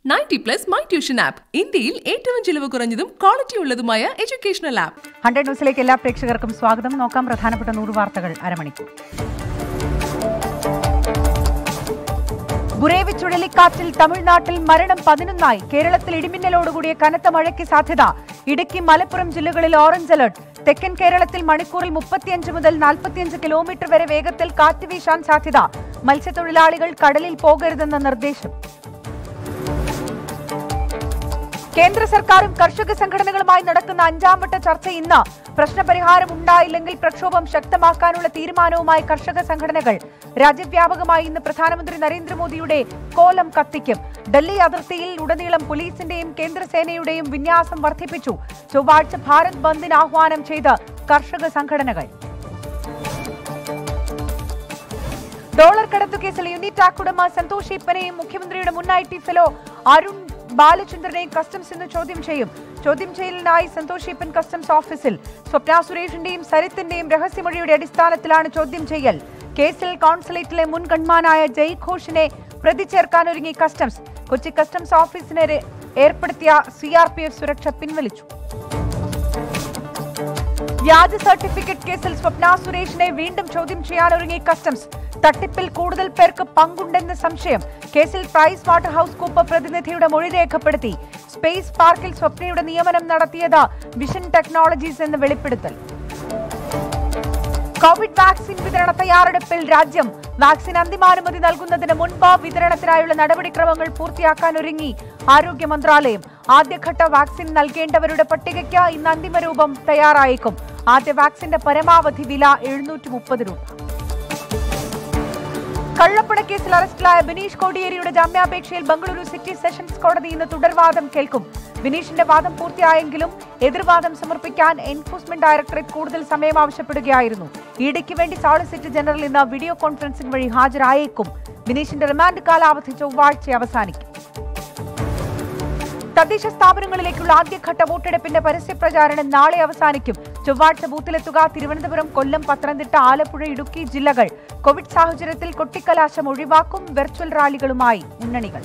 ninety plus my tuition app ഇന്ത്യയിൽ ഏറ്റവും ചിലവ് കുറഞ്ഞതും ക്വാളിറ്റി ഉള്ളതുമായ എഡ്യൂക്കേഷണൽ ആപ്പ് ഹൺഡ്രഡ് ന്യൂസിലേക്ക് എല്ലാ പ്രേക്ഷകർക്കും സ്വാഗതം നോക്കാം പ്രധാനപ്പെട്ട നൂറ് വാർത്തകൾ അരമണിക്കൂർ ബുറേവി ചുഴലിക്കാറ്റിൽ തമിഴ്നാട്ടിൽ മരണം പതിനൊന്നായി കേരളത്തിൽ ഇടിമിന്നലോടുകൂടിയ കനത്ത മഴയ്ക്ക് സാധ്യത ഇടുക്കി മലപ്പുറം ജില്ലകളിൽ ഓറഞ്ച് അലർട്ട് തെക്കൻ കേരളത്തിൽ മണിക്കൂറിൽ മുപ്പത്തിയഞ്ച് മുതൽ നാൽപ്പത്തിയഞ്ച് കിലോമീറ്റർ വരെ വേഗത്തിൽ കാറ്റ് വീശാൻ സാധ്യത മത്സ്യത്തൊഴിലാളികൾ കടലിൽ പോകരുതെന്ന നിർദ്ദേശം കേന്ദ്ര സർക്കാരും കർഷക സംഘടനകളുമായി നടക്കുന്ന അഞ്ചാം വട്ട ചർച്ച ഇന്ന് പ്രശ്നപരിഹാരം ഉണ്ടായില്ലെങ്കിൽ പ്രക്ഷോഭം ശക്തമാക്കാനുള്ള തീരുമാനവുമായി കർഷക സംഘടനകൾ രാജ്യവ്യാപകമായി ഇന്ന് പ്രധാനമന്ത്രി നരേന്ദ്രമോദിയുടെ കോലം കത്തിക്കും ഡൽഹി അതിർത്തിയിൽ ഉടനീളം പോലീസിന്റെയും കേന്ദ്രസേനയുടെയും വിന്യാസം വർദ്ധിപ്പിച്ചു ചൊവ്വാഴ്ച ഭാരത് ബന്ദിന് ആഹ്വാനം ചെയ്ത് കർഷക സംഘടനകൾ ഡോളർ കടത്തു കേസിൽ യൂണിറ്റാക് ഉടമ സന്തോഷ് ഈപ്പനെയും മുഖ്യമന്ത്രിയുടെ മുൻ ഐ ടി ഫെലോ അരുൺ ബാലചന്ദ്രനെയും കസ്റ്റംസ് ഇന്ന് ചോദ്യം ചെയ്യും ചോദ്യം ചെയ്യലിനായി സന്തോഷ് ഈപ്പൻ കസ്റ്റംസ് ഓഫീസിൽ സ്വപ്ന സുരേഷിന്റെയും സരിത്തിന്റെയും രഹസ്യമൊഴിയുടെ അടിസ്ഥാനത്തിലാണ് ചോദ്യം ചെയ്യൽ കേസിൽ കോൺസുലേറ്റിലെ മുൻ ഗൺമാനായ ജയ് ഘോഷിനെ പ്രതി ചേർക്കാനൊരുങ്ങി കസ്റ്റംസ് കൊച്ചി കസ്റ്റംസ് ഓഫീസിനെ ഏർപ്പെടുത്തിയ സി ആർ പി എഫ് സുരക്ഷ പിൻവലിച്ചു വ്യാജ സർട്ടിഫിക്കറ്റ് കേസിൽ സ്വപ്ന സുരേഷിനെ വീണ്ടും ചോദ്യം ചെയ്യാനൊരുങ്ങി കസ്റ്റംസ് തട്ടിപ്പിൽ കൂടുതൽ പേർക്ക് പങ്കുണ്ടെന്ന് സംശയം കേസിൽ പ്രൈസ് വാട്ടർ ഹൌസ് കൂപ്പ് പ്രതിനിധിയുടെ മൊഴി രേഖപ്പെടുത്തി സ്പേസ് പാർക്കിൽ സ്വപ്നയുടെ നിയമനം നടത്തിയത് വിഷൻ ടെക്നോളജീസ് എന്ന് വെളിപ്പെടുത്തൽ കോവിഡ് വാക്സിൻ വിതരണ തയ്യാറെടുപ്പിൽ രാജ്യം വാക്സിൻ അന്തിമാനുമതി നൽകുന്നതിന് മുൻപ് വിതരണത്തിനായുള്ള നടപടിക്രമങ്ങൾ പൂർത്തിയാക്കാൻ ഒരുങ്ങി ആരോഗ്യ മന്ത്രാലയം ആദ്യഘട്ട വാക്സിൻ നൽകേണ്ടവരുടെ പട്ടികയ്ക്ക് ഇന്ന് അന്തിമ രൂപം തയ്യാറായേക്കും ആദ്യ വാക്സിന്റെ പരമാവധി വില എഴുന്നൂറ്റി മുപ്പത് രൂപ കള്ളപ്പണക്കേസിൽ അറസ്റ്റിലായ ബിനീഷ് കോടിയേരിയുടെ ജാമ്യാപേക്ഷയിൽ ബംഗളൂരു സിറ്റി സെഷൻസ് കോടതി ഇന്ന് തുടർവാദം കേൾക്കും ബിനീഷിന്റെ വാദം പൂർത്തിയായെങ്കിലും എതിർവാദം സമർപ്പിക്കാൻ എൻഫോഴ്സ്മെന്റ് ഡയറക്ടറേറ്റ് കൂടുതൽ സമയം ആവശ്യപ്പെടുകയായിരുന്നു ഇഡിക്ക് വേണ്ടി സോളിസിറ്റർ ജനറൽ ഇന്ന് വീഡിയോ കോൺഫറൻസിംഗ് വഴി ഹാജരായേക്കും ബിനീഷിന്റെ റിമാൻഡ് കാലാവധി ചൊവ്വാഴ്ച അവസാനിക്കും തദ്ദേശ സ്ഥാപനങ്ങളിലേക്കുള്ള ആദ്യഘട്ട വോട്ടെടുപ്പിന്റെ പരസ്യപ്രചാരണം നാളെ അവസാനിക്കും ചൊവ്വാഴ്ച ബൂത്തിലെത്തുക തിരുവനന്തപുരം കൊല്ലം പത്തനംതിട്ട ആലപ്പുഴ ഇടുക്കി ജില്ലകൾ കോവിഡ് സാഹചര്യത്തിൽ കൊട്ടിക്കലാശം ഒഴിവാക്കും വെർച്വൽ റാലികളുമായി മുന്നണികൾ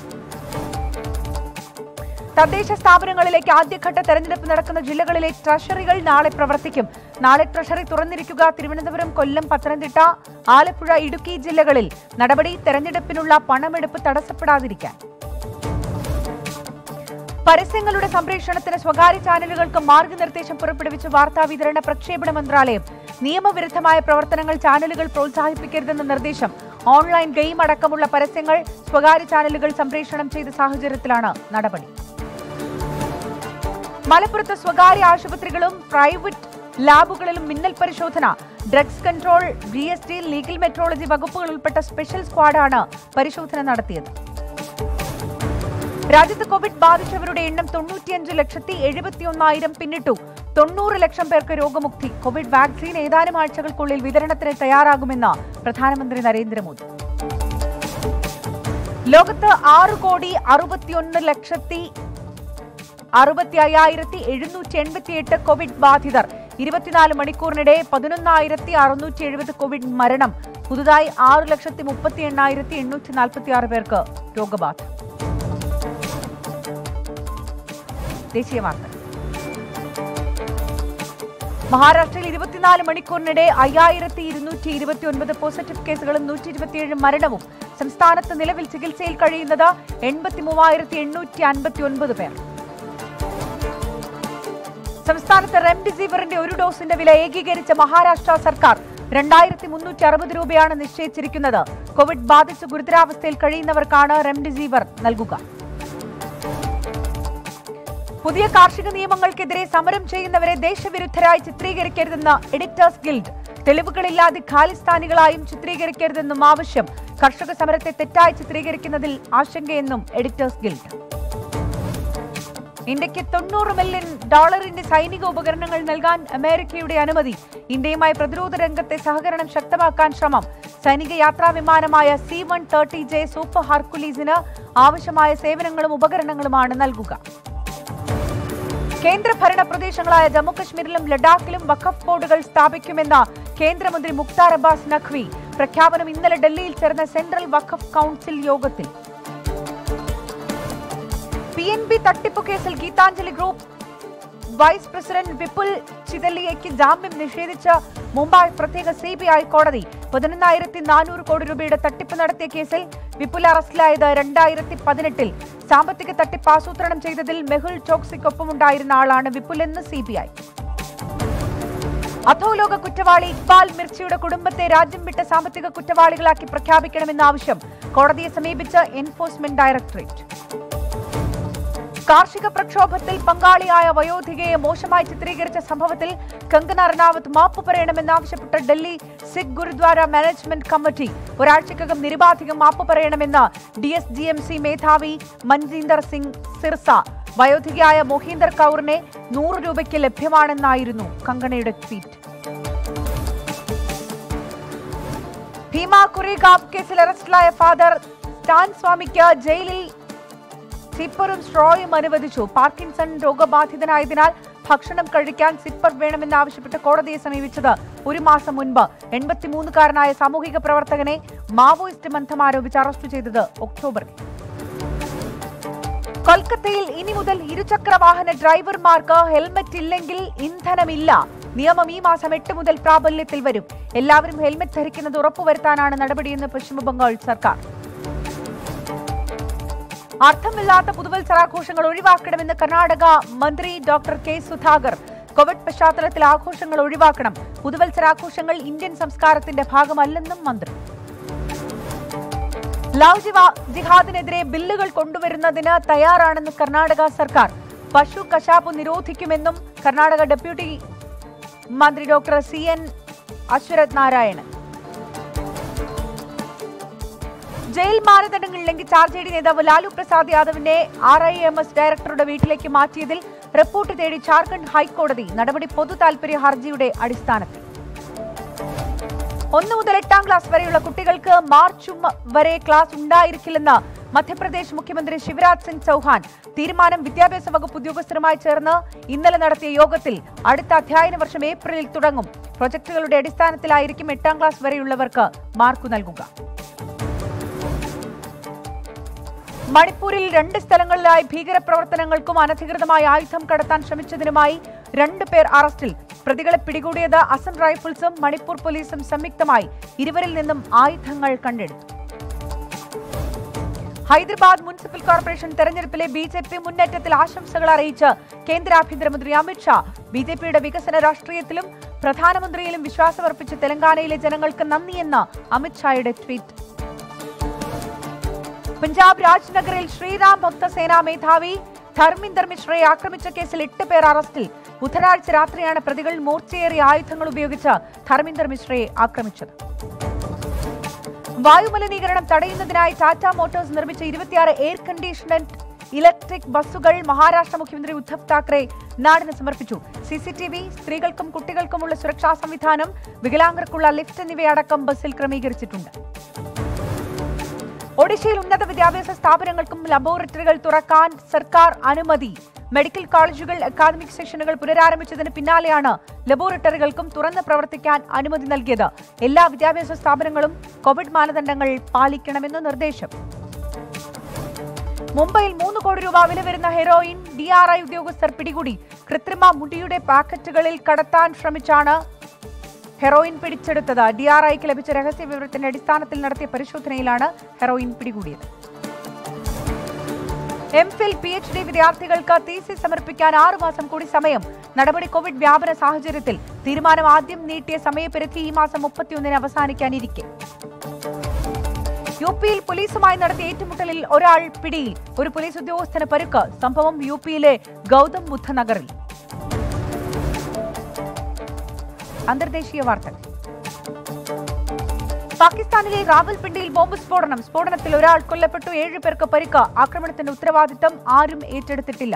തദ്ദേശ സ്ഥാപനങ്ങളിലേക്ക് ആദ്യഘട്ട തെരഞ്ഞെടുപ്പ് നടക്കുന്ന ജില്ലകളിലെ ട്രഷറികൾ നാളെ പ്രവർത്തിക്കും നാളെ ട്രഷറി തുറന്നിരിക്കുക തിരുവനന്തപുരം കൊല്ലം പത്തനംതിട്ട ആലപ്പുഴ ഇടുക്കി ജില്ലകളിൽ നടപടി തെരഞ്ഞെടുപ്പിനുള്ള പണമെടുപ്പ് തടസ്സപ്പെടാതിരിക്കാൻ പരസ്യങ്ങളുടെ സംപ്രേഷണത്തിന് സ്വകാര്യ ചാനലുകൾക്ക് മാർഗനിർദ്ദേശം പുറപ്പെടുവിച്ച വാർത്താ വിതരണ പ്രക്ഷേപണ മന്ത്രാലയം നിയമവിരുദ്ധമായ പ്രവർത്തനങ്ങൾ ചാനലുകൾ പ്രോത്സാഹിപ്പിക്കരുതെന്ന നിർദ്ദേശം ഓൺലൈൻ ഗെയിം അടക്കമുള്ള പരസ്യങ്ങൾ സ്വകാര്യ ചാനലുകൾ സംപ്രേഷണം ചെയ്ത സാഹചര്യത്തിലാണ് നടപടി മലപ്പുറത്ത് സ്വകാര്യ ആശുപത്രികളും പ്രൈവറ്റ് ലാബുകളിലും മിന്നൽ പരിശോധന drugs control G S T legal metrology വകുപ്പുകൾ ഉൾപ്പെട്ട സ്പെഷ്യൽ സ്ക്വാഡാണ് പരിശോധന നടത്തിയത് രാജ്യത്ത് കോവിഡ് ബാധിച്ചവരുടെ എണ്ണം തൊണ്ണൂറ്റിയഞ്ച് ലക്ഷത്തി എഴുപത്തിയൊന്നായിരം പിന്നിട്ടു തൊണ്ണൂറ് ലക്ഷം പേർക്ക് രോഗമുക്തി കോവിഡ് വാക്സിൻ ഏതാനും ആഴ്ചകൾക്കുള്ളിൽ വിതരണത്തിന് തയ്യാറാകുമെന്ന് പ്രധാനമന്ത്രി നരേന്ദ്രമോദി ലോകത്ത് ആറ് കോടി അറുപത്തിയൊന്ന് ലക്ഷത്തി അറുപത്തി അയ്യായിരത്തി എഴുന്നൂറ്റി എൺപത്തിയെട്ട് കോവിഡ് ബാധിതർ ഇരുപത്തിനാല് മണിക്കൂറിനിടെ പതിനൊന്നായിരത്തി അറുന്നൂറ്റി എഴുപത് കോവിഡ് മരണം പുതുതായി ആറ് ലക്ഷത്തി മുപ്പത്തി എണ്ണായിരത്തി എണ്ണൂറ്റി നാൽപ്പത്തി ആറ് പേർക്ക് രോഗബാധ ദേശീയ വാർത്തകൾ മഹാരാഷ്ട്രയിൽ ഇരുപത്തിനാല് മണിക്കൂറിനിടെ അയ്യായിരത്തി ഇരുന്നൂറ്റി ഇരുപത്തി ഒൻപത് പോസിറ്റീവ് കേസുകളും നൂറ്റി ഇരുപത്തിയേഴ് മരണവും സംസ്ഥാനത്ത് നിലവിൽ ചികിത്സയിൽ കഴിയുന്നത് എൺപത്തി മൂവായിരത്തി എണ്ണൂറ്റി അൻപത്തി ഒൻപത് പേർ സംസ്ഥാനത്ത് റെംഡിസിവിറിന്റെ ഒരു ഡോസിന്റെ വില ഏകീകരിച്ച മഹാരാഷ്ട്ര സർക്കാർ രണ്ടായിരത്തി മുന്നൂറ്റി അറുപത് രൂപയാണ് നിശ്ചയിച്ചിരിക്കുന്നത് കോവിഡ് ബാധിച്ച് ഗുരുതരാവസ്ഥയിൽ കഴിയുന്നവർക്കാണ് റെംഡിസിവിർ നൽകുക പുതിയ കാർഷിക നിയമങ്ങൾക്കെതിരെ സമരം ചെയ്യുന്നവരെ ദേശവിരുദ്ധരായി ചിത്രീകരിക്കരുതെന്ന് എഡിറ്റേഴ്സ് ഗിൽഡ് തെളിവുകളില്ലാതെ ഖാലിസ്ഥാനികളായും ചിത്രീകരിക്കരുതെന്നും ആവശ്യം കർഷക സമരത്തെ തെറ്റായി ചിത്രീകരിക്കുന്നതിൽ ആശങ്കയെന്നും എഡിറ്റേഴ്സ് ഗിൽഡ് ഇന്ത്യക്ക് തൊണ്ണൂറ് മില്യൺ ഡോളറിന്റെ സൈനിക ഉപകരണങ്ങൾ നൽകാൻ അമേരിക്കയുടെ അനുമതി ഇന്ത്യയുമായി പ്രതിരോധ രംഗത്തെ സഹകരണം ശക്തമാക്കാൻ ശ്രമം സൈനിക യാത്രാ വിമാനമായ C one thirty J super ഹർക്കുലീസിന് ആവശ്യമായ സേവനങ്ങളും ഉപകരണങ്ങളുമാണ് നൽകുക കേന്ദ്രഭരണ പ്രദേശങ്ങളായ ജമ്മുകശ്മീരിലും ലഡാക്കിലും വഖഫ് ബോർഡുകൾ സ്ഥാപിക്കുമെന്ന കേന്ദ്രമന്ത്രി മുക്താർ അബ്ബാസ് നഖ്വി പ്രഖ്യാപനം ഇന്നലെ ഡൽഹിയിൽ ചേർന്ന സെൻട്രൽ വഖഫ് കൌൺസിൽ യോഗത്തിൽ എൻ ബി തട്ടിപ്പ് കേസിൽ Gitanjali group vice president Vipul ചിതലിയയ്ക്ക് ജാമ്യം നിഷേധിച്ച മുംബൈ പ്രത്യേക സി ബി ഐ കോടതി പതിനൊന്നായിരത്തി നാനൂറ് കോടി രൂപയുടെ തട്ടിപ്പ് നടത്തിയ കേസിൽ വിപുൽ അറസ്റ്റിലായത് രണ്ടായിരത്തി പതിനെട്ടിൽ സാമ്പത്തിക തട്ടിപ്പ് ആസൂത്രണം ചെയ്തതിൽ മെഹുൽ ചോക്സിക്കൊപ്പമുണ്ടായിരുന്ന ആളാണ് വിപുൽ എന്ന് സി ബി ഐ അധോലോക കുറ്റവാളി ഇക്ബാൽ മിർച്ചിയുടെ കുടുംബത്തെ രാജ്യം വിട്ട സാമ്പത്തിക കുറ്റവാളികളാക്കി പ്രഖ്യാപിക്കണമെന്ന ആവശ്യം കോടതിയെ സമീപിച്ച എൻഫോഴ്സ്മെന്റ് ഡയറക്ടറേറ്റ് കാർഷിക പ്രക്ഷോഭത്തിൽ പങ്കാളിയായ വയോധികയെ മോശമായി ചിത്രീകരിച്ച സംഭവത്തിൽ കങ്കന റണാവത്ത് മാപ്പ് പറയണമെന്നാവശ്യപ്പെട്ട ഡൽഹി സിഖ് ഗുരുദ്വാര മാനേജ്മെന്റ് കമ്മിറ്റി ഒരാഴ്ചക്കകം നിരുപാധികം മാപ്പ് പറയണമെന്ന് D S G M C മേധാവി മൻജീന്ദർ സിംഗ് സിർസ വയോധികയായ മൊഹീന്ദർ കൗറിനെ നൂറ് രൂപയ്ക്ക് ലഭ്യമാണെന്നായിരുന്നു കങ്കണയുടെ ട്വീറ്റ് ഭീമ കുറിഗാബ് കേസിൽ അറസ്റ്റിലായ ഫാദർ സ്റ്റാൻ സ്വാമിക്ക് ജയിലിൽ സിപ്പറും സ്ട്രോയും അനുവദിച്ചു പാർക്കിൻസൺ രോഗബാധിതനായതിനാൽ ഭക്ഷണം കഴിക്കാൻ സിപ്പർ വേണമെന്നാവശ്യപ്പെട്ട് കോടതിയെ സമീപിച്ചത് ഒരു മാസം മുൻപ് എൺപത്തിമൂന്നുകാരനായ സാമൂഹിക പ്രവർത്തകനെ മാവോയിസ്റ്റ് ബന്ധം ആരോപിച്ച് അറസ്റ്റ് ചെയ്തത് ഒക്ടോബറിൽ കൊൽക്കത്തയിൽ ഇനി മുതൽ ഇരുചക്ര വാഹന ഡ്രൈവർമാർക്ക് ഹെൽമറ്റ് ഇല്ലെങ്കിൽ ഇന്ധനമില്ല നിയമം ഈ മാസം എട്ട് മുതൽ പ്രാബല്യത്തിൽ വരും എല്ലാവരും ഹെൽമറ്റ് ധരിക്കുന്നത് ഉറപ്പുവരുത്താനാണ് നടപടിയെന്ന് പശ്ചിമബംഗാൾ സർക്കാർ അർത്ഥമില്ലാത്ത പുതുവത്സരാഘോഷങ്ങൾ ഒഴിവാക്കണമെന്ന് കർണാടക മന്ത്രി ഡോക്ടർ കെ സുധാകർ കോവിഡ് പശ്ചാത്തലത്തിൽ ആഘോഷങ്ങൾ ഒഴിവാക്കണം പുതുവത്സരാഘോഷങ്ങൾ ഇന്ത്യൻ സംസ്കാരത്തിന്റെ ഭാഗമല്ലെന്നും മന്ത്രി ലവ് ജിവാ- ജിഹാദിനെതിരെ ബില്ലുകൾ കൊണ്ടുവരുന്നതിന് തയ്യാറാണെന്ന് കർണാടക സർക്കാർ പശു കശാപ്പ് നിരോധിക്കുമെന്നും കർണാടക ഡെപ്യൂട്ടി മന്ത്രി doctor C N Ashwath Narayanan jail മാനദണ്ഡങ്ങൾ ലംഘിച്ച് ആർ ജെ ഡി നേതാവ് ലാലു പ്രസാദ് യാദവിനെ ആർ ഐ എം എസ് ഡയറക്ടറുടെ വീട്ടിലേക്ക് മാറ്റിയതിൽ റിപ്പോർട്ട് തേടി ജാർഖണ്ഡ് ഹൈക്കോടതി നടപടി പൊതു താൽപര്യ ഹർജിയുടെ അടിസ്ഥാനത്തിൽ ഒന്ന് മുതൽ എട്ടാം ക്ലാസ് വരെയുള്ള കുട്ടികൾക്ക് മാർച്ച് ഉം വരെ ക്ലാസ് ഉണ്ടായിരിക്കില്ലെന്ന് മധ്യപ്രദേശ് മുഖ്യമന്ത്രി ശിവരാജ് സിംഗ് ചൌഹാൻ തീരുമാനം വിദ്യാഭ്യാസ വകുപ്പ് ഉദ്യോഗസ്ഥരുമായി ചേർന്ന് ഇന്നലെ നടത്തിയ യോഗത്തിൽ അടുത്ത അധ്യയന വർഷം ഏപ്രിലിൽ തുടങ്ങും പ്രൊജക്ടുകളുടെ അടിസ്ഥാനത്തിലായിരിക്കും എട്ടാം ക്ലാസ് വരെയുള്ളവർക്ക് മാർക്ക് നൽകുക മണിപ്പൂരിൽ രണ്ട് സ്ഥലങ്ങളിലായി ഭീകരപ്രവർത്തനങ്ങൾക്കും അനധികൃതമായി ആയുധം കടത്താൻ ശ്രമിച്ചതിനുമായി രണ്ടു പേർ അറസ്റ്റിൽ പ്രതികളെ പിടികൂടിയത് അസം റൈഫിൾസും മണിപ്പൂർ പോലീസും സംയുക്തമായി ഇരുവരിൽ നിന്നും ആയുധങ്ങൾ കണ്ടെടുത്തു ഹൈദരാബാദ് മുനിസിപ്പൽ കോർപ്പറേഷൻ തെരഞ്ഞെടുപ്പിലെ ബി ജെ പി മുന്നേറ്റത്തിൽ ആശംസകൾ അറിയിച്ച് കേന്ദ്ര ആഭ്യന്തരമന്ത്രി അമിത്ഷാ ബി ജെ പിയുടെ വികസന രാഷ്ട്രീയത്തിലും പ്രധാനമന്ത്രിയിലും വിശ്വാസമർപ്പിച്ച തെലങ്കാനയിലെ ജനങ്ങൾക്ക് നന്ദിയെന്ന് അമിത്ഷായുടെ ട്വീറ്റ് പഞ്ചാബ് രാജ്നഗറിൽ ശ്രീറാം ഭക്തസേനാ മേധാവി ധർമിന്ദർ മിശ്രയെ ആക്രമിച്ച കേസിൽ എട്ട് പേർ അറസ്റ്റിൽ ബുധനാഴ്ച രാത്രിയാണ് പ്രതികൾ മൂർച്ചയേറിയ ആയുധങ്ങൾ ഉപയോഗിച്ച് ധർമിന്ദർ മിശ്രയെ ആക്രമിച്ചത് വായുമലിനീകരണം തടയുന്നതിനായി ടാറ്റ മോട്ടോഴ്സ് നിർമ്മിച്ച ഇരുപത്തിയാറ് എയർ കണ്ടീഷണഡ് ഇലക്ട്രിക് ബസ്സുകൾ മഹാരാഷ്ട്ര മുഖ്യമന്ത്രി ഉദ്ധവ് താക്കറെ നാടിന് സമർപ്പിച്ചു സിസിടിവി സ്ത്രീകൾക്കും കുട്ടികൾക്കുമുള്ള സുരക്ഷാ സംവിധാനം വികലാംഗർക്കുള്ള ലിഫ്റ്റ് എന്നിവയടക്കം ബസ്സിൽ ക്രമീകരിച്ചിട്ടുണ്ട് ഒഡീഷയിൽ ഉന്നത വിദ്യാഭ്യാസ സ്ഥാപനങ്ങൾക്കും ലബോറട്ടറികൾ തുറക്കാൻ സർക്കാർ അനുമതി മെഡിക്കൽ കോളേജുകൾ അക്കാദമിക് സെഷനുകൾ പുനരാരംഭിച്ചതിന് പിന്നാലെയാണ് ലബോറട്ടറികൾക്കും തുറന്ന് പ്രവർത്തിക്കാൻ അനുമതി നൽകിയത് എല്ലാ വിദ്യാഭ്യാസ സ്ഥാപനങ്ങളും കോവിഡ് മാനദണ്ഡങ്ങൾ പാലിക്കണമെന്ന് നിർദ്ദേശം മുംബൈയിൽ മൂന്ന് കോടി രൂപ വില വരുന്ന ഹെറോയിൻ ഡി ആർ ഐ ഉദ്യോഗസ്ഥർ പിടികൂടി കൃത്രിമ മുടിയുടെ പാക്കറ്റുകളിൽ കടത്താൻ ശ്രമിച്ചാണ് ഹെറോയിൻ പിടിച്ചെടുത്തത് ഡി ആർ ഐക്ക് ലഭിച്ച രഹസ്യ വിവരത്തിന്റെ അടിസ്ഥാനത്തിൽ നടത്തിയ പരിശോധനയിലാണ് ഹെറോയിൻ പിടികൂടിയത് M phil P H D വിദ്യാർത്ഥികൾക്ക് തീസിസ് സമർപ്പിക്കാൻ ആറു മാസം കൂടി സമയം നടപടി കോവിഡ് വ്യാപന സാഹചര്യത്തിൽ തീരുമാനം ആദ്യം നീട്ടിയ സമയപരിധി ഈ മാസം മുപ്പത്തിയൊന്നിന് അവസാനിക്കാനിരിക്കെ യു പിയിൽ പോലീസുമായി നടത്തിയ ഏറ്റുമുട്ടലിൽ ഒരാൾ പിടിയിൽ ഒരു പോലീസ് ഉദ്യോഗസ്ഥന് പരുക്ക് സംഭവം യു പിയിലെ ഗൗതം ബുദ്ധ നഗറിൽ അന്തർദേശീയ വാർത്തകൾ പാകിസ്ഥാനിലെ റാവൽപിണ്ടിയിൽ ബോംബ് സ്ഫോടനം സ്ഫോടനത്തിൽ ഒരാൾ കൊല്ലപ്പെട്ടു ഏഴ് പേർക്ക് പരിക്ക് ആക്രമണത്തിന്റെ ഉത്തരവാദിത്തം ആരും ഏറ്റെടുത്തിട്ടില്ല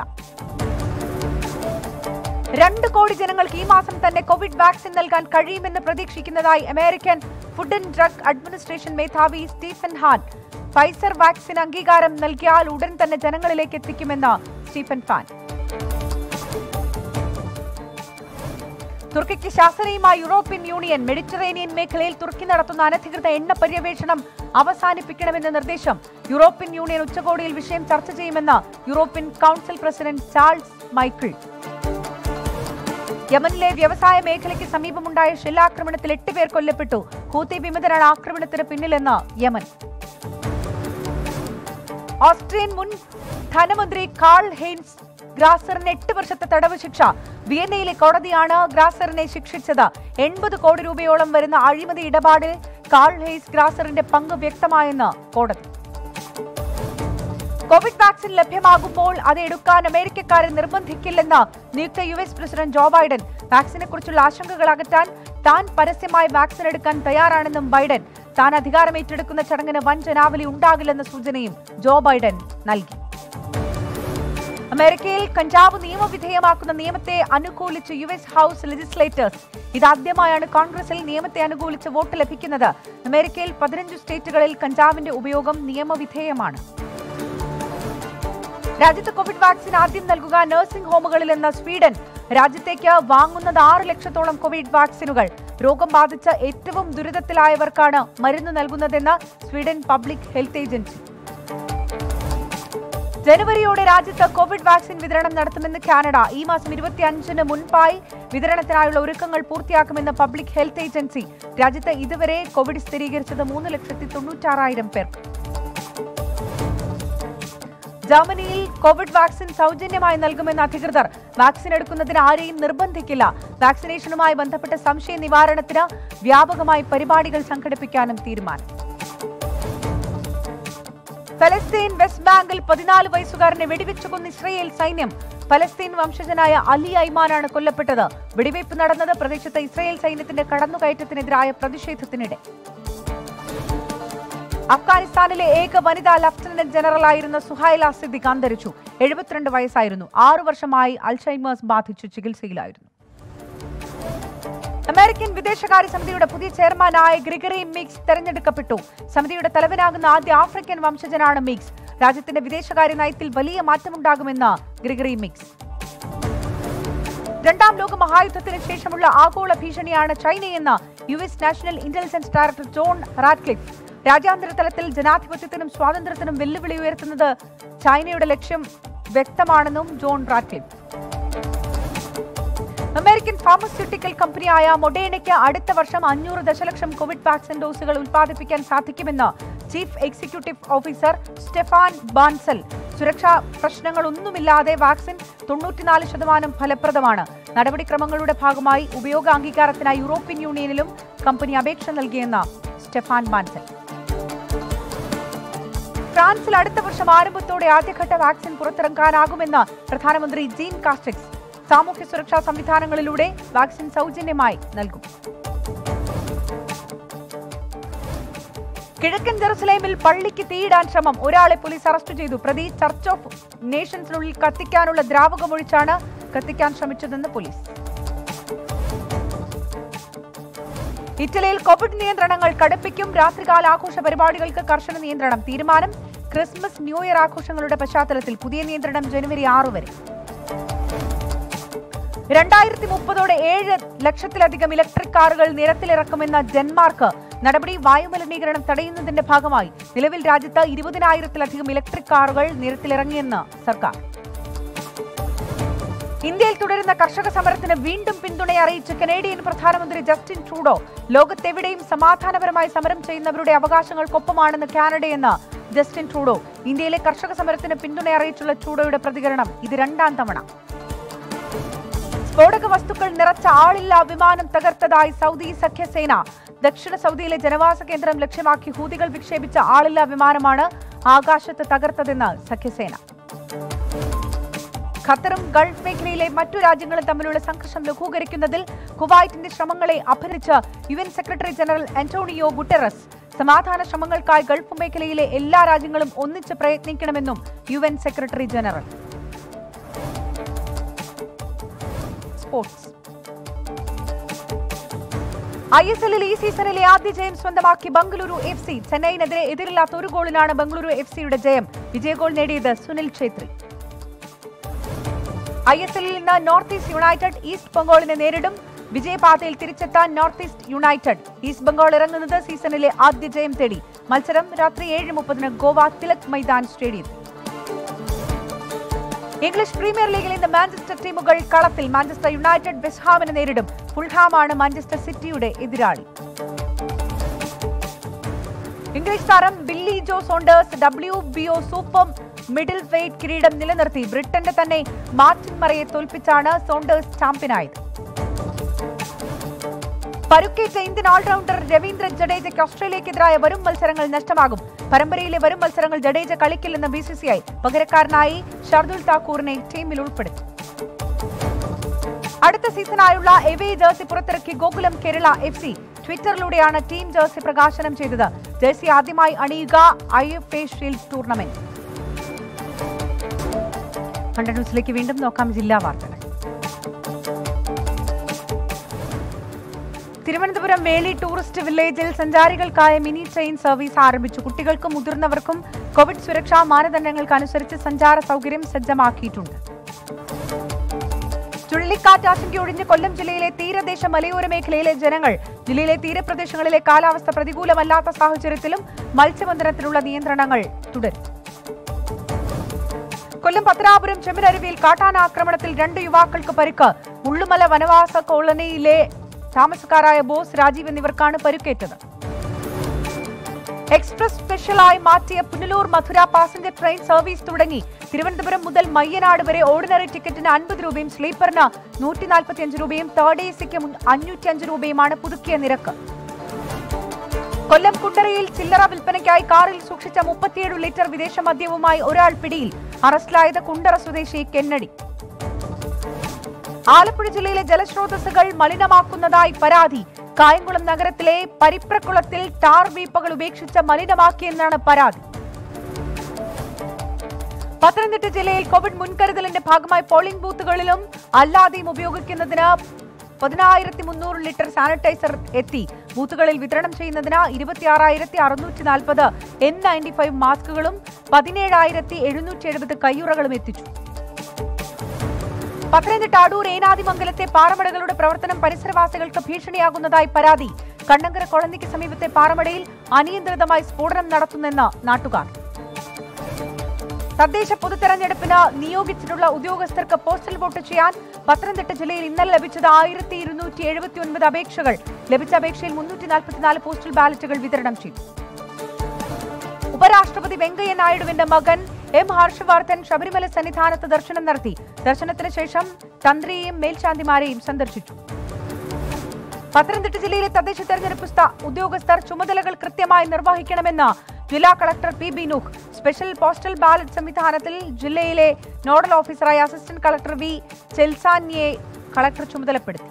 രണ്ട് കോടി ജനങ്ങൾക്ക് ഈ മാസം തന്നെ കോവിഡ് വാക്സിൻ നൽകാൻ കഴിയുമെന്ന് പ്രതീക്ഷിക്കുന്നതായി American food and drug administration മേധാവി സ്റ്റീഫൻ ഹാൻ ഫൈസർ വാക്സിൻ അംഗീകാരം നൽകിയാൽ ഉടൻ തന്നെ ജനങ്ങളിലേക്ക് എത്തിക്കുമെന്ന് സ്റ്റീഫൻ ഫാൻ തുർക്കിക്ക് ശാസനയുമായി യൂറോപ്യൻ യൂണിയൻ മെഡിറ്ററേനിയൻ മേഖലയിൽ തുർക്കി നടത്തുന്ന അനധികൃത എണ്ണ പര്യവേഷണം അവസാനിപ്പിക്കണമെന്ന നിർദ്ദേശം യൂറോപ്യൻ യൂണിയൻ ഉച്ചകോടിയിൽ വിഷയം ചർച്ച ചെയ്യുമെന്ന് European council president Charles Michael യമനിലെ വ്യവസായ മേഖലയ്ക്ക് സമീപമുണ്ടായ ഷെല്ലാക്രമണത്തിൽ എട്ട് പേർ കൊല്ലപ്പെട്ടു ഹൂത്തി വിമതരാണ് ആക്രമണത്തിന് പിന്നിലെന്ന് യമൻ ഓസ്ട്രിയൻ മുൻ ധനമന്ത്രി കാൾ ഹെയ്ൻസ് ഗ്രാസറിന് എട്ട് വർഷത്തെ തടവ് ശിക്ഷ വിയന്നയിലെ കോടതിയാണ് ഗ്രാസറിനെ ശിക്ഷിച്ചത് എൺപത് കോടി രൂപയോളം വരുന്ന അഴിമതി ഇടപാടിൽ കാൾ ഹെയ്സ് ഗ്രാസറിന്റെ പങ്ക് വ്യക്തമായെന്ന് കോടതി കോവിഡ് വാക്സിൻ ലഭ്യമാകുമ്പോൾ അത് എടുക്കാൻ അമേരിക്കക്കാരെ നിർബന്ധിക്കില്ലെന്ന് നിയുക്ത U S president Joe Biden വാക്സിനെ കുറിച്ചുള്ള ആശങ്കകൾ അകറ്റാൻ താൻ പരസ്യമായി വാക്സിൻ എടുക്കാൻ തയ്യാറാണെന്നും ബൈഡൻ താൻ അധികാരം ഏറ്റെടുക്കുന്ന ചടങ്ങിന് വൻ ജനാവലി ഉണ്ടാകില്ലെന്ന സൂചനയും ജോ ബൈഡൻ നൽകി അമേരിക്കയിൽ കഞ്ചാവ് നിയമവിധേയമാക്കുന്ന നിയമത്തെ അനുകൂലിച്ച് യു എസ് ഹൌസ് ലെജിസ്ലേറ്റേഴ്സ് ഇതാദ്യമായാണ് കോൺഗ്രസിൽ നിയമത്തെ അനുകൂലിച്ച് വോട്ട് ലഭിക്കുന്നത് അമേരിക്കയിൽ പതിനഞ്ച് സ്റ്റേറ്റുകളിൽ കഞ്ചാവിന്റെ ഉപയോഗം നിയമവിധേയമാണ് രാജ്യത്ത് കോവിഡ് വാക്സിൻ ആദ്യം നൽകുക നഴ്സിംഗ് ഹോമുകളിൽ എന്ന സ്വീഡൻ രാജ്യത്തേക്ക് വാങ്ങുന്നത് ആറ് ലക്ഷത്തോളം കോവിഡ് വാക്സിനുകൾ രോഗം ബാധിച്ച ഏറ്റവും ദുരിതത്തിലായവർക്കാണ് മരുന്ന് നൽകുന്നതെന്ന് സ്വീഡൻ പബ്ലിക് ഹെൽത്ത് ഏജൻസി ജനുവരിയോടെ രാജ്യത്ത് കോവിഡ് വാക്സിൻ വിതരണം നടത്തുമെന്ന് കാനഡ ഈ മാസം ഇരുപത്തിയഞ്ചിന് മുൻപായി വിതരണത്തിനായുള്ള ഒരുക്കങ്ങൾ പൂർത്തിയാക്കുമെന്ന് പബ്ലിക് ഹെൽത്ത് ഏജൻസി രാജ്യത്ത് ഇതുവരെ കോവിഡ് സ്ഥിരീകരിച്ചത് മൂന്ന് ലക്ഷത്തി തൊണ്ണൂറ്റാറായിരം പേർക്ക് ജർമ്മനിയിൽ കോവിഡ് വാക്സിൻ സൗജന്യമായി നൽകുമെന്ന് അധികൃതർ വാക്സിൻ എടുക്കുന്നതിന് ആരെയും നിർബന്ധിക്കില്ല വാക്സിനേഷനുമായി ബന്ധപ്പെട്ട സംശയ നിവാരണത്തിന് വ്യാപകമായി പരിപാടികൾ സംഘടിപ്പിക്കാനും തീരുമാനം ഫലസ്തീൻ വെസ്റ്റ് ബാങ്കിൽ പതിനാല് വയസ്സുകാരനെ വെടിവെച്ചു കൊന്ന ഇസ്രയേൽ സൈന്യം ഫലസ്തീൻ വംശജനായ അലി ഐമാനാണ് കൊല്ലപ്പെട്ടത് വെടിവയ്പ് നടന്നത് പ്രദേശത്ത് ഇസ്രയേൽ സൈന്യത്തിന്റെ കടന്നുകയറ്റത്തിനെതിരായ പ്രതിഷേധത്തിനിടെ അഫ്ഗാനിസ്ഥാനിലെ ഏക വനിതാ ലഫ്റ്റനന്റ് ജനറലായിരുന്ന സുഹൈല സിദ്ദിഖ് അന്തരിച്ചു എഴുപത്തിരണ്ട് വയസ്സായിരുന്നു ആറു വർഷമായി അൾഷൈമേഴ്സ് ബാധിച്ചു ചികിത്സയിലായിരുന്നു അമേരിക്കൻ വിദേശകാര്യ സമിതിയുടെ പുതിയ ചെയർമാനായ ഗ്രിഗറി മിക്സ് തെരഞ്ഞെടുക്കപ്പെട്ടു സമിതിയുടെ തലവനാകുന്ന ആദ്യ ആഫ്രിക്കൻ വംശജനാണ് മിക്സ് രാജ്യത്തിന്റെ വിദേശകാര്യ നയത്തിൽ വലിയ മാറ്റമുണ്ടാകുമെന്ന് ഗ്രിഗറി മിക്സ് രണ്ടാം ലോക മഹായുദ്ധത്തിന് ശേഷമുള്ള ആഗോള ഭീഷണിയാണ് ചൈനയെന്ന് U S national intelligence director John Radcliffe രാജ്യാന്തര തലത്തിൽ ജനാധിപത്യത്തിനും സ്വാതന്ത്ര്യത്തിനും വെല്ലുവിളി ഉയർത്തുന്നത് ചൈനയുടെ ലക്ഷ്യം വ്യക്തമാണെന്നും ജോൺ റാഡ്ക്ലിഫ് അമേരിക്കൻ ഫാർമസ്യൂട്ടിക്കൽ കമ്പനിയായ മൊഡേണയ്ക്ക് അടുത്ത വർഷം അഞ്ഞൂറ് ദശലക്ഷം കോവിഡ് വാക്സിൻ ഡോസുകൾ ഉൽപ്പാദിപ്പിക്കാൻ സാധിക്കുമെന്ന് chief executive officer Stephane Bancel സുരക്ഷാ പ്രശ്നങ്ങളൊന്നുമില്ലാതെ വാക്സിൻ തൊണ്ണൂറ്റിനാല് ശതമാനം ഫലപ്രദമാണ് നടപടിക്രമങ്ങളുടെ ഭാഗമായി ഉപയോഗ അംഗീകാരത്തിനായി യൂറോപ്യൻ യൂണിയനിലും കമ്പനി അപേക്ഷ നൽകിയെന്ന് സ്റ്റെഫാൻ ബാൻസൽ ഫ്രാൻസിൽ അടുത്ത വർഷം ആരംഭത്തോടെ ആദ്യഘട്ട വാക്സിൻ പുറത്തിറക്കാനാകുമെന്ന് പ്രധാനമന്ത്രി ജീൻ കാസ്റ്റക്സ് സാമൂഹ്യ സുരക്ഷാ സംവിധാനങ്ങളിലൂടെ വാക്സിൻ സൗജന്യമായി നൽകും കിഴക്കൻ ജെറുസലേമിൽ പള്ളിക്ക് തീയിടാൻ ശ്രമം ഒരാളെ പോലീസ് അറസ്റ്റ് ചെയ്തു പ്രതി ചർച്ച് ഓഫ് നേഷൻസിനുള്ളിൽ കത്തിക്കാനുള്ള ദ്രാവകമൊഴിച്ചാണ് കത്തിക്കാൻ ശ്രമിച്ചതെന്ന് പോലീസ് ഇറ്റലിയിൽ കോവിഡ് നിയന്ത്രണങ്ങൾ കടുപ്പിക്കും രാത്രികാല ആഘോഷ പരിപാടികൾക്ക് കർശന നിയന്ത്രണം തീരുമാനം ക്രിസ്മസ് ന്യൂ ഇയർ ആഘോഷങ്ങളുടെ പശ്ചാത്തലത്തിൽ പുതിയ നിയന്ത്രണം ജനുവരി ആറ് വരെ രണ്ടായിരത്തി മുപ്പതോടെ ഏഴ് ലക്ഷത്തിലധികം ഇലക്ട്രിക് കാറുകൾ നിരത്തിലിറക്കുമെന്ന ഡെൻമാർക്ക് നടപടി വായുമലിനീകരണം തടയുന്നതിന്റെ ഭാഗമായി നിലവിൽ രാജ്യത്ത് ഇരുപതിനായിരത്തിലധികം ഇലക്ട്രിക് കാറുകൾ നിരത്തിലിറങ്ങിയെന്ന് സർക്കാർ ഇന്ത്യയിൽ തുടരുന്ന കർഷക സമരത്തിന് വീണ്ടും പിന്തുണ അറിയിച്ച് കനേഡിയൻ പ്രധാനമന്ത്രി ജസ്റ്റിൻ ട്രൂഡോ ലോകത്തെവിടെയും സമാധാനപരമായി സമരം ചെയ്യുന്നവരുടെ അവകാശങ്ങൾക്കൊപ്പമാണെന്ന് കാനഡയെന്ന് ജസ്റ്റിൻ ട്രൂഡോ ഇന്ത്യയിലെ കർഷക സമരത്തിന് പിന്തുണ അറിയിച്ചുള്ള ട്രൂഡോയുടെ പ്രതികരണം ഇത് രണ്ടാം തവണ സ്ഫോടക വസ്തുക്കൾ നിറച്ച ആളില്ലാ വിമാനം തകർത്തതായി സൗദി സഖ്യസേന ദക്ഷിണ സൗദിയിലെ ജനവാസ കേന്ദ്രം ലക്ഷ്യമാക്കി ഹൂതികൾ വിക്ഷേപിച്ച ആളില്ലാ വിമാനമാണ് ആകാശത്ത് തകർത്തതെന്ന് സഖ്യസേന ഖത്തറും ഗൾഫ് മേഖലയിലെ മറ്റു രാജ്യങ്ങളും തമ്മിലുള്ള സംഘർഷം ലഘൂകരിക്കുന്നതിൽ കുവൈറ്റിന്റെ ശ്രമങ്ങളെ അഭിനന്ദിച്ച് U N secretary general Antonio Guterres സമാധാന ശ്രമങ്ങൾക്കായി ഗൾഫ് മേഖലയിലെ എല്ലാ രാജ്യങ്ങളും ഒന്നിച്ച് പ്രയത്നിക്കണമെന്നും U N secretary general sports I S എല്ലിൽ ഈ സീസണിലെ ആദ്യ ജയം സ്വന്തമാക്കി ബംഗളൂരു എഫ് സി ചെന്നൈയിനെതിരെ എതിരില്ലാത്ത ഒരു ഗോളിനാണ് ബംഗളൂരു എഫ് സിയുടെ ജയം വിജയഗോൾ നേടിയത് സുനിൽ ഛേത്രി ഐ എസ് എല്ലിൽ ഇന്ന് നോർത്ത് ഈസ്റ്റ് യുണൈറ്റഡ് ഈസ്റ്റ് ബംഗാളിനെ നേരിടും വിജയപാതയിൽ തിരിച്ചെത്താൻ north east united east Bengal ഇറങ്ങുന്നത് സീസണിലെ ആദ്യ ജയം തേടി മത്സരം രാത്രി ഏഴ് മുപ്പതിന് ഗോവ തിലക് മൈതാൻ സ്റ്റേഡിയത്തിൽ ഇംഗ്ലീഷ് പ്രീമിയർ ലീഗിൽ ഇന്ന് മാഞ്ചസ്റ്റർ ടീമുകൾ കളത്തിൽ മാഞ്ചസ്റ്റർ യുണൈറ്റഡ് വെസ്റ്റ്ഹാമിനെ നേരിടും ഫുൾഹാമാണ് മാഞ്ചസ്റ്റർ സിറ്റിയുടെ എതിരാളി ഇംഗ്ലീഷ് താരം Billy Joe Saunders W B O super middleweight കിരീടം നിലനിർത്തി ബ്രിട്ടന്റെ തന്നെ മാർട്ടിൻ മറയെ തോൽപ്പിച്ചാണ് സോണ്ടേഴ്സ് ചാമ്പ്യനായത് പരുക്കേറ്റ ഇന്ത്യൻ ഓൾറൗണ്ടർ രവീന്ദ്ര ജഡേജയ്ക്ക് ഓസ്ട്രേലിയക്കെതിരായ വരും മത്സരങ്ങൾ നഷ്ടമാകും പരമ്പരയിലെ വരും മത്സരങ്ങൾ ജഡേജ കളിക്കില്ലെന്ന് ബി സി സി ഐ പകരക്കാരനായി ഷർദുൽ താക്കൂറിനെ ടീമിൽ ഉൾപ്പെടുത്തി അടുത്ത സീസണായുള്ള എവേ ജേഴ്സി പുറത്തിറക്കി ഗോകുലം കേരള എഫ് സി ട്വിറ്ററിലൂടെയാണ് ടീം ജേഴ്സി പ്രകാശനം ചെയ്തത് ജേഴ്സി ആദ്യമായി അണിയുക I F A shield tournament hundred ന്യൂസിലേക്ക് വീണ്ടും നോക്കാം ജില്ലാ വാർത്തകൾ തിരുവനന്തപുരം വേളി ടൂറിസ്റ്റ് വില്ലേജിൽ സഞ്ചാരികൾക്കായ മിനി ട്രെയിൻ സർവീസ് ആരംഭിച്ചു കുട്ടികൾക്കും മുതിർന്നവർക്കും കോവിഡ് സുരക്ഷാ മാനദണ്ഡങ്ങൾക്കനുസരിച്ച് സഞ്ചാര സൗകര്യം സജ്ജമാക്കിയിട്ടുണ്ട് ചുഴലിക്കാറ്റ് ആശങ്കയൊഴിഞ്ഞ് കൊല്ലം ജില്ലയിലെ തീരദേശ മലയോര മേഖലയിലെ ജനങ്ങൾ ജില്ലയിലെ തീരപ്രദേശങ്ങളിലെ കാലാവസ്ഥ പ്രതികൂലമല്ലാത്ത സാഹചര്യത്തിലും മത്സ്യബന്ധനത്തിനുള്ള നിയന്ത്രണങ്ങൾ തുടരും കൊല്ലം പത്തനാപുരം ചെമ്മരരുവിയിൽ കാട്ടാന ആക്രമണത്തിൽ രണ്ട് യുവാക്കൾക്ക് പരിക്ക് മുള്ളുമല വനവാസ കോളനിയിലെ താമസക്കാരായ ബോസ് രാജീവ് എന്നിവർക്കാണ് പരിക്കേറ്റത് എക്സ്പ്രസ് സ്പെഷ്യലായി മാറ്റിയ Punalur Madurai passenger train service തുടങ്ങി തിരുവനന്തപുരം മുതൽ മയ്യനാട് വരെ ഓർഡിനറി ടിക്കറ്റിന് അൻപത് രൂപയും സ്ലീപ്പറിന് നൂറ്റി നാൽപ്പത്തിയഞ്ച് രൂപയും തേർഡ് എ സിക്ക് അഞ്ഞൂറ്റി അഞ്ച് രൂപയുമാണ് പുതുക്കിയ നിരക്ക് കൊല്ലം കുണ്ടറയിൽ ചില്ലറ വിൽപ്പനയ്ക്കായി കാറിൽ സൂക്ഷിച്ച മുപ്പത്തിയേഴ് ലിറ്റർ വിദേശ മദ്യവുമായി ഒരാൾ പിടിയിൽ അറസ്റ്റിലായത് കുണ്ടറ സ്വദേശി കെന്നഡി ആലപ്പുഴ ജില്ലയിലെ ജലസ്രോതസ്സുകൾ മലിനമാക്കുന്നതായി പരാതി കായംകുളം നഗരത്തിലെ പരിപ്രക്കുളത്തിൽ ടാർ വീപ്പകൾ ഉപേക്ഷിച്ച മലിനമാക്കിയെന്നാണ് പരാതി പത്തനംതിട്ട ജില്ലയിൽ കോവിഡ് മുൻകരുതലിന്റെ ഭാഗമായി പോളിംഗ് ബൂത്തുകളിലും അല്ലാതെയും ഉപയോഗിക്കുന്നതിന് പതിനായിരത്തി മുന്നൂറ് ലിറ്റർ സാനിറ്റൈസർ എത്തി ബൂത്തുകളിൽ വിതരണം ചെയ്യുന്നതിന് ഇരുപത്തിയാറായിരത്തി അറുന്നൂറ്റി നാൽപ്പത് എൻ നയൻറ്റി ഫൈവ് മാസ്കുകളും പതിനേഴായിരത്തി എഴുന്നൂറ്റി എഴുപത് കയ്യുറകളും എത്തിച്ചു പത്തനംതിട്ട അടൂർ ഏനാദിമംഗലത്തെ പാറമടകളുടെ പ്രവർത്തനം പരിസരവാസികൾക്ക് ഭീഷണിയാകുന്നതായി പരാതി കണ്ണങ്കര കോളനിക്ക് സമീപത്തെ പാറമടയിൽ അനിയന്ത്രിതമായി സ്ഫോടനം നടത്തുന്നെന്ന് നാട്ടുകാർ തദ്ദേശ പൊതുതെരഞ്ഞെടുപ്പിന് നിയോഗിച്ചിട്ടുള്ള ഉദ്യോഗസ്ഥർക്ക് പോസ്റ്റൽ വോട്ട് ചെയ്യാൻ പത്തനംതിട്ട ജില്ലയിൽ ഇന്നലെ ലഭിച്ചത് ആയിരത്തി ഇരുന്നൂറ്റി എഴുപത്തി ഒൻപത് അപേക്ഷകൾ ലഭിച്ച അപേക്ഷയിൽ മുന്നൂറ്റി നാൽപ്പത്തിനാല് പോസ്റ്റൽ ബാലറ്റുകൾ വിതരണം ചെയ്തു ഉപരാഷ്ട്രപതി വെങ്കയ്യ നായിഡുവിന്റെ മകൻ എം ഹർഷവർദ്ധൻ ശബരിമല സന്നിധാനത്ത് ദർശനം നടത്തി ദർശനത്തിന് ശേഷം തന്ത്രിയെയും മേൽശാന്തിമാരെയും സന്ദർശിച്ചു പത്തനംതിട്ട ജില്ലയിലെ തദ്ദേശ തെരഞ്ഞെടുപ്പ് സ്ഥ- ഉദ്യോഗസ്ഥർ ചുമതലകൾ കൃത്യമായി നിർവഹിക്കണമെന്ന് ജില്ലാ collector P B Nooh special postal ballot സംവിധാനത്തിൽ ജില്ലയിലെ നോഡൽ ഓഫീസറായ അസിസ്റ്റന്റ് കളക്ടർ വി ചെൽസാനിയെ കളക്ടർ ചുമതലപ്പെടുത്തി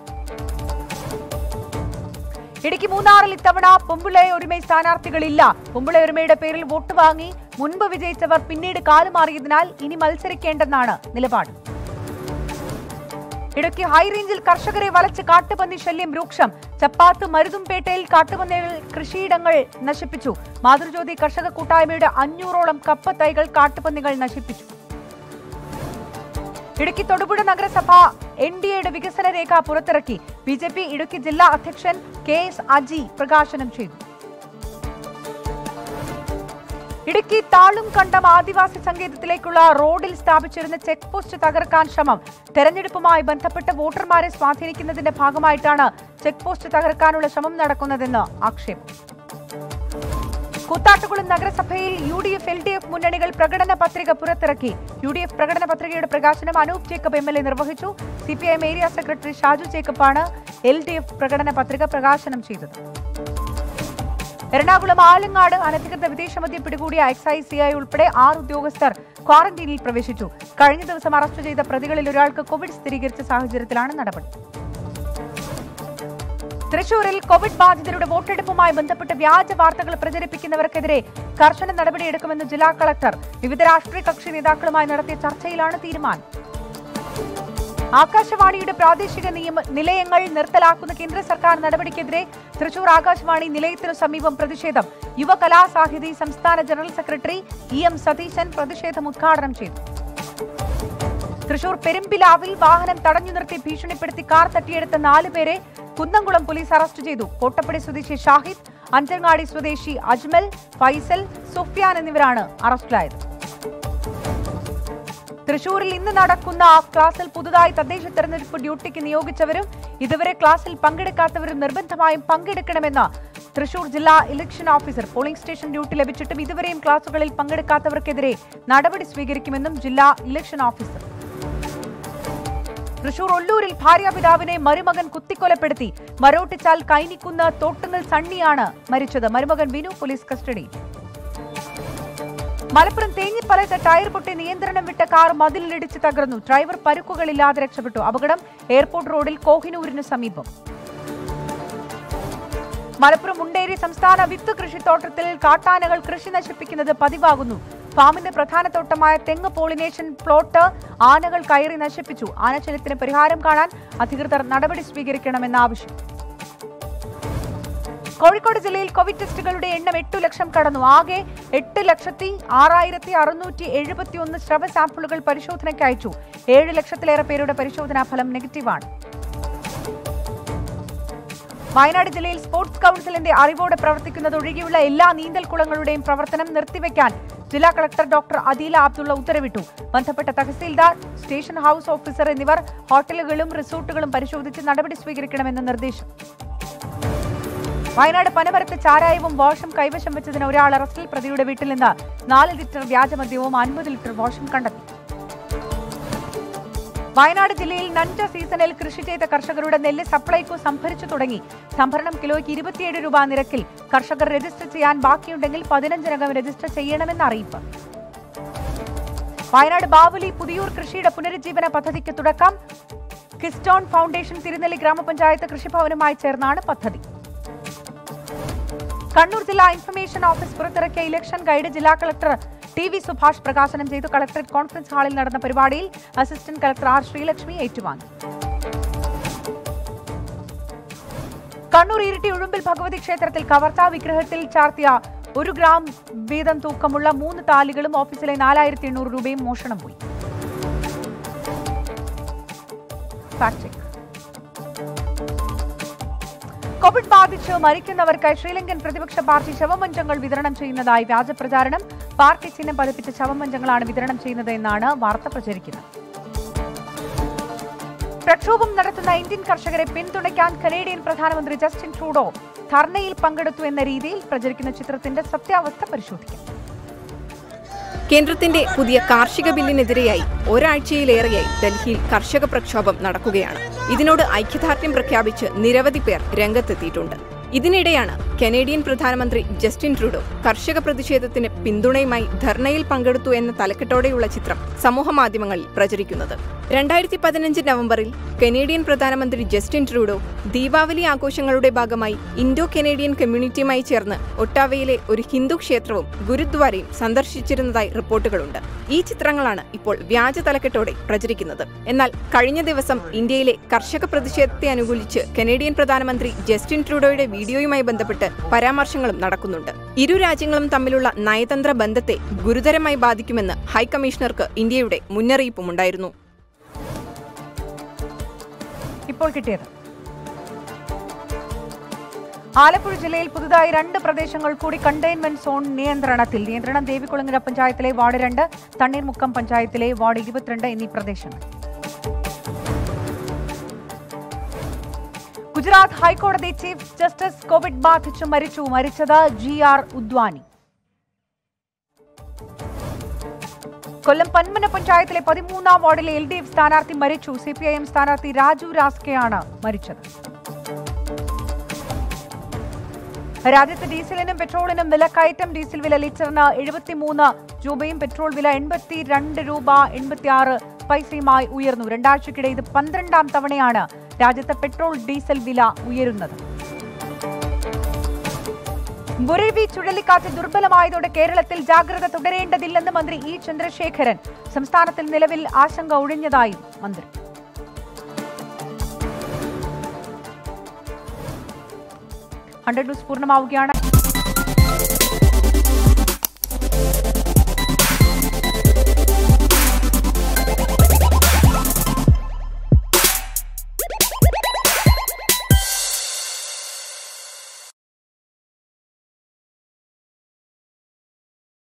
ഇടുക്കി മൂന്നാറിൽ ഇത്തവണ പൊമ്പുളെ ഒരുമൈ സ്ഥാനാർത്ഥികളില്ല പൊമ്പുളെ ഒരുമയുടെ പേരിൽ വോട്ട് വാങ്ങി മുൻപ് വിജയിച്ചവർ പിന്നീട് കാലുമാറിയതിനാൽ ഇനി മത്സരിക്കേണ്ടെന്നാണ് നിലപാട് ഇടുക്കി ഹൈറേഞ്ചിൽ കർഷകരെ വലച്ച് കാട്ടുപന്നി ശല്യം രൂക്ഷം ചപ്പാത്ത് മരുതുംപേട്ടയിൽ കാട്ടുപന്നികൾ കൃഷിയിടങ്ങൾ നശിപ്പിച്ചു മാതൃജ്യോതി കർഷക കൂട്ടായ്മയുടെ അഞ്ഞൂറോളം കപ്പ തൈകൾ കാട്ടുപന്നികൾ നശിപ്പിച്ചു ഇടുക്കി തൊടുപുഴ നഗരസഭ എൻ ഡി എയുടെ വികസന രേഖ പുറത്തിറക്കി ബി ജെ പി ഇടുക്കി ജില്ലാ അധ്യക്ഷൻ കെ എസ് അജി പ്രകാശനം ചെയ്തു ഇടുക്കി താളും കണ്ടം ആദിവാസി സങ്കേതത്തിലേക്കുള്ള റോഡിൽ സ്ഥാപിച്ചിരുന്ന ചെക്ക് പോസ്റ്റ് തകർക്കാൻ ശ്രമം തെരഞ്ഞെടുപ്പുമായി ബന്ധപ്പെട്ട് വോട്ടർമാരെ സ്വാധീനിക്കുന്നതിന്റെ ഭാഗമായിട്ടാണ് ചെക്ക് പോസ്റ്റ് തകർക്കാനുള്ള ശ്രമം നടക്കുന്നതെന്ന് ആക്ഷേപം കൂത്താട്ടുകുളം നഗരസഭയിൽ U D F L D F മുന്നണികൾ പ്രകടന പത്രിക പുറത്തിറക്കി യു ഡി എഫ് പ്രകടന പത്രികയുടെ പ്രകാശനം Anoop Jacob M L A നിർവഹിച്ചു C P I M area secretary Shaju ജേക്കബാണ് എൽ ഡി എഫ് പ്രകടന പത്രിക പ്രകാശനം ചെയ്തത് എറണാകുളം ആലങ്ങാട് അനധികൃത വിദേശമദ്യം പിടികൂടിയ എക്സൈസ് സിഐ ഉൾപ്പെടെ ആറ് ഉദ്യോഗസ്ഥർ ക്വാറന്റീനിൽ പ്രവേശിച്ചു കഴിഞ്ഞ ദിവസം അറസ്റ്റ് ചെയ്ത പ്രതികളിൽ ഒരാൾക്ക് കോവിഡ് സ്ഥിരീകരിച്ച സാഹചര്യത്തിലാണ് നടപടി തൃശൂരിൽ കോവിഡ് ബാധിതരുടെ വോട്ടെടുപ്പുമായി ബന്ധപ്പെട്ട് വ്യാജ വാർത്തകൾ പ്രചരിപ്പിക്കുന്നവർക്കെതിരെ കർശന നടപടിയെടുക്കുമെന്ന് ജില്ലാ കളക്ടർ വിവിധ രാഷ്ട്രീയ കക്ഷി നേതാക്കളുമായി നടത്തിയ ചർച്ചയിലാണ് തീരുമാനം ആകാശവാണിയുടെ പ്രാദേശിക നിയമ നിലയങ്ങൾ നിർത്തലാക്കുന്ന കേന്ദ്ര സർക്കാർ നടപടിക്കെതിരെ തൃശൂർ ആകാശവാണി നിലയത്തിനു സമീപം പ്രതിഷേധം യുവ കലാസാഹിതി സംസ്ഥാന general secretary E M Satheesan പ്രതിഷേധം ഉദ്ഘാടനം ചെയ്തു തൃശൂർ പെരുമ്പിലാവിൽ വാഹനം തടഞ്ഞു നിർത്തി ഭീഷണിപ്പെടുത്തി കാർ തട്ടിയെടുത്ത നാലുപേരെ കുന്നംകുളം പോലീസ് അറസ്റ്റ് ചെയ്തു കോട്ടപ്പടി സ്വദേശി ഷാഹിദ് അഞ്ചങ്ങാടി സ്വദേശി അജ്മൽ ഫൈസൽ സുഫിയാൻ എന്നിവരാണ് അറസ്റ്റിലായത് തൃശൂരിൽ ഇന്ന് നടക്കുന്ന ക്ലാസ്സിൽ പുതുതായി തദ്ദേശ തെരഞ്ഞെടുപ്പ് ഡ്യൂട്ടിക്ക് നിയോഗിച്ചവരും ഇതുവരെ ക്ലാസ്സിൽ പങ്കെടുക്കാത്തവരും നിർബന്ധമായും പങ്കെടുക്കണമെന്ന് തൃശൂർ ജില്ലാ election officer polling station duty ലഭിച്ചിട്ടും ഇതുവരെയും ക്ലാസുകളിൽ പങ്കെടുക്കാത്തവർക്കെതിരെ നടപടി സ്വീകരിക്കുമെന്നും ജില്ലാ ഇലക്ഷൻ ഓഫീസർ തൃശൂർ ഒല്ലൂരിൽ ഭാര്യാപിതാവിനെ മരുമകൻ കുത്തിക്കൊലപ്പെടുത്തി മരോട്ടിച്ചാൽ കൈനിക്കുന്ന തോട്ടുങ്ങൽ സണ്ണിയാണ് മരിച്ചത് മരുമകൻ വിനു പോലീസ് കസ്റ്റഡിയിൽ മലപ്പുറം തേഞ്ഞിപ്പലത്ത് ടയർ പൊട്ടി നിയന്ത്രണം വിട്ട കാർ മതിലിടിച്ച് തകർന്നു ഡ്രൈവർ പരുക്കുകളില്ലാതെ രക്ഷപ്പെട്ടു അപകടം എയർപോർട്ട് റോഡിൽ കോഹിനൂരിന് സമീപം മലപ്പുറം മുണ്ടേരി സംസ്ഥാന വിത്ത് കൃഷിത്തോട്ടത്തിൽ കാട്ടാനകൾ കൃഷി നശിപ്പിക്കുന്നത് പതിവാകുന്നു ഫാമിന്റെ പ്രധാന തോട്ടമായ തെങ്ങ് പോളിനേഷൻ പ്ലോട്ട് ആനകൾ കയറി നശിപ്പിച്ചു ആനശല്യത്തിന് പരിഹാരം കാണാൻ അധികൃതർ നടപടി സ്വീകരിക്കണമെന്ന ആവശ്യം കോഴിക്കോട് ജില്ലയിൽ കോവിഡ് ടെസ്റ്റുകളുടെ എണ്ണം എട്ടു ലക്ഷം കടന്നു ആകെ എട്ട് ലക്ഷത്തി ആറായിരത്തി അറുന്നൂറ്റി എഴുപത്തി ഒന്ന് സ്രവ സാമ്പിളുകൾ പരിശോധനയ്ക്ക് അയച്ചു ഏഴ് ലക്ഷത്തിലേറെ പേരുടെ പരിശോധനാ ഫലം നെഗറ്റീവാണ് വയനാട് ജില്ലയിൽ സ്പോർട്സ് കൗൺസിലിന്റെ അറിവോടെ പ്രവർത്തിക്കുന്നത് ഒഴികെയുള്ള എല്ലാ നീന്തൽക്കുളങ്ങളുടെയും പ്രവർത്തനം നിർത്തിവെക്കാൻ ജില്ലാ കളക്ടർ ഡോക്ടർ അദീല അബ്ദുള്ള ഉത്തരവിട്ടു ബന്ധപ്പെട്ട തഹസീൽദാർ സ്റ്റേഷൻ ഹൌസ് ഓഫീസർ എന്നിവർ ഹോട്ടലുകളും റിസോർട്ടുകളും പരിശോധിച്ച് നടപടി സ്വീകരിക്കണമെന്ന് നിർദ്ദേശം വയനാട് പനമരത്ത് ചാരായവും വാഷും കൈവശം വെച്ചതിന് ഒരാൾ അറസ്റ്റിൽ പ്രതിയുടെ വീട്ടിൽ നിന്ന് നാല് ലിറ്റർ വ്യാജമദ്യവും അൻപത് ലിറ്റർ വാഷും കണ്ടെത്തി വയനാട് ജില്ലയിൽ നഞ്ച സീസണിൽ കൃഷി ചെയ്ത കർഷകരുടെ നെല്ല് സപ്ലൈകോ സംഭരിച്ചു തുടങ്ങി സംഭരണം കിലോയ്ക്ക് ഇരുപത്തിയേഴ് രൂപ നിരക്കിൽ കർഷകർ രജിസ്റ്റർ ചെയ്യാൻ ബാക്കിയുണ്ടെങ്കിൽ പതിനഞ്ചിനകം രജിസ്റ്റർ ചെയ്യണമെന്ന് അറിയിപ്പ് വയനാട് ബാവുലി പുതിയൂർ കൃഷിയുടെ പുനരുജ്ജീവന പദ്ധതിക്ക് തുടക്കം കിസ്റ്റോൺ ഫൗണ്ടേഷൻ തിരുനെല്ലി ഗ്രാമപഞ്ചായത്ത് കൃഷിഭവനുമായി ചേർന്നാണ് പദ്ധതി കണ്ണൂർ ജില്ലാ ഇൻഫർമേഷൻ ഓഫീസ് പുറത്തിറക്കിയ ഇലക്ഷൻ ഗൈഡ് ജില്ലാ കളക്ടർ ടി വി സുഭാഷ് പ്രകാശനം ചെയ്തു കളക്ടറേറ്റ് കോൺഫറൻസ് ഹാളിൽ നടന്ന പരിപാടിയിൽ അസിസ്റ്റന്റ് കളക്ടർ ആർ ശ്രീലക്ഷ്മി ഏറ്റുവാങ്ങി കണ്ണൂർ ഇരിട്ടി ഉഴുമ്പിൽ ഭഗവതി ക്ഷേത്രത്തിൽ കവർത്താ വിഗ്രഹത്തിൽ ചാർത്തിയ ഒരു ഗ്രാം വീതം തൂക്കമുള്ള മൂന്ന് താലികളും ഓഫീസിലെ നാലായിരത്തി എണ്ണൂറ് രൂപയും മോഷണം പോയി ഫാക്ട് ചെക്ക് കോവിഡ് ബാധിച്ച് മരിക്കുന്നവർക്കായി ശ്രീലങ്കൻ പ്രതിപക്ഷ പാർട്ടി ശവമഞ്ചങ്ങൾ വിതരണം ചെയ്യുന്നതായി വ്യാജ പ്രചാരണം പാർട്ടി ചിഹ്നം പതിപ്പിച്ച ശവമഞ്ചങ്ങളാണ് വിതരണം ചെയ്യുന്നത് എന്നാണ് വാർത്ത പ്രചരിക്കുന്നത് പ്രക്ഷോഭം നടത്തുന്ന ഇന്ത്യൻ കർഷകരെ പിന്തുണയ്ക്കാൻ കനേഡിയൻ പ്രധാനമന്ത്രി ജസ്റ്റിൻ ട്രൂഡോ ധർണയിൽ പങ്കെടുത്തു എന്ന രീതിയിൽ പ്രചരിക്കുന്ന ചിത്രത്തിന്റെ സത്യാവസ്ഥ പരിശോധിക്കാം കേന്ദ്രത്തിന്റെ പുതിയ കാർഷിക ബില്ലിനെതിരെയായി ഒരാഴ്ചയിലേറെയായി ഡൽഹിയിൽ കർഷക പ്രക്ഷോഭം നടക്കുകയാണ് ഇതിനോട് ഐക്യദാർഢ്യം പ്രഖ്യാപിച്ച് നിരവധി പേർ രംഗത്തെത്തിയിട്ടുണ്ട് ഇതിനിടെയാണ് കനേഡിയൻ പ്രധാനമന്ത്രി ജസ്റ്റിൻ ട്രൂഡോ കർഷക പ്രതിഷേധത്തിന് പിന്തുണയുമായി ധർണയിൽ പങ്കെടുത്തു എന്ന തലക്കെട്ടോടെയുള്ള ചിത്രം സമൂഹമാധ്യമങ്ങളിൽ പ്രചരിക്കുന്നത് രണ്ടായിരത്തി പതിനഞ്ച് നവംബറിൽ കനേഡിയൻ പ്രധാനമന്ത്രി ജസ്റ്റിൻ ട്രൂഡോ ദീപാവലി ആഘോഷങ്ങളുടെ ഭാഗമായി ഇൻഡോ കനേഡിയൻ കമ്മ്യൂണിറ്റിയുമായി ചേർന്ന് ഒട്ടാവയിലെ ഒരു ഹിന്ദു ക്ഷേത്രവും ഗുരുദ്വാരയും സന്ദർശിച്ചിരുന്നതായി റിപ്പോർട്ടുകളുണ്ട് ഈ ചിത്രങ്ങളാണ് ഇപ്പോൾ വ്യാജ തലക്കെട്ടോടെ പ്രചരിക്കുന്നത് എന്നാൽ കഴിഞ്ഞ ദിവസം ഇന്ത്യയിലെ കർഷക പ്രതിഷേധത്തെ അനുകൂലിച്ച് കനേഡിയൻ പ്രധാനമന്ത്രി ജസ്റ്റിൻ ട്രൂഡോയുടെ വീഡിയോയുമായി ബന്ധപ്പെട്ട് പരാമർശങ്ങളും നടക്കുന്നുണ്ട് ഇരു രാജ്യങ്ങളും തമ്മിലുള്ള നയതന്ത്ര ബന്ധത്തെ ഗുരുതരമായി ബാധിക്കുമെന്ന് ഹൈക്കമ്മീഷണർക്ക് ഇന്ത്യയുടെ മുന്നറിയിപ്പുമുണ്ടായിരുന്നു ഇപ്പോൾ കിട്ടിയത് ആലപ്പുഴ ജില്ലയിൽ പുതുതായി രണ്ട് പ്രദേശങ്ങൾ കൂടി കണ്ടെയ്ൻമെന്റ് സോൺ നിയന്ത്രണത്തിൽ നിയന്ത്രണം ദേവികുളങ്ങര പഞ്ചായത്തിലെ വാർഡ് രണ്ട് തണ്ണീർമുക്കം പഞ്ചായത്തിലെ വാർഡ് ഇരുപത്തിരണ്ട് എന്നീ പ്രദേശങ്ങൾ ഗുജറാത്ത് ഹൈക്കോടതി ചീഫ് ജസ്റ്റിസ് കോവിഡ് ബാധിച്ചു മരിച്ചു മരിച്ചത് ജി ആർ ഉദ്വാനി കൊല്ലം പന്മന പഞ്ചായത്തിലെ പതിമൂന്നാം വാർഡിലെ എൽ ഡി എഫ് സ്ഥാനാർത്ഥി മരിച്ചു സി പി ഐ എം സ്ഥാനാർത്ഥി രാജു രാസ്കെയാണ് മരിച്ചത് രാജ്യത്ത് ഡീസലിനും പെട്രോളിനും വിലക്കയറ്റം ഡീസൽ വില ലിറ്ററിന് എഴുപത്തിമൂന്ന് രൂപയും പെട്രോൾ വില എൺപത്തി രണ്ട് രൂപ എൺപത്തിയാറ് പൈസയുമായി ഉയർന്നു രണ്ടാഴ്ചക്കിടെ ഇത് പന്ത്രണ്ടാം തവണയാണ് രാജ്യത്ത് പെട്രോൾ ഡീസൽ വില ഉയരുന്നത് ബുരവി ചുഴലിക്കാറ്റ് ദുർബലമായതോടെ കേരളത്തിൽ ജാഗ്രത തുടരേണ്ടതില്ലെന്ന് മന്ത്രി ഇ ചന്ദ്രശേഖരൻ സംസ്ഥാനത്തിൽ നിലവിൽ ആശങ്ക ഒഴിഞ്ഞതായും മന്ത്രി ഹൺഡ്രഡ് ന്യൂസ് പൂർണ്ണമാവുകയാണ്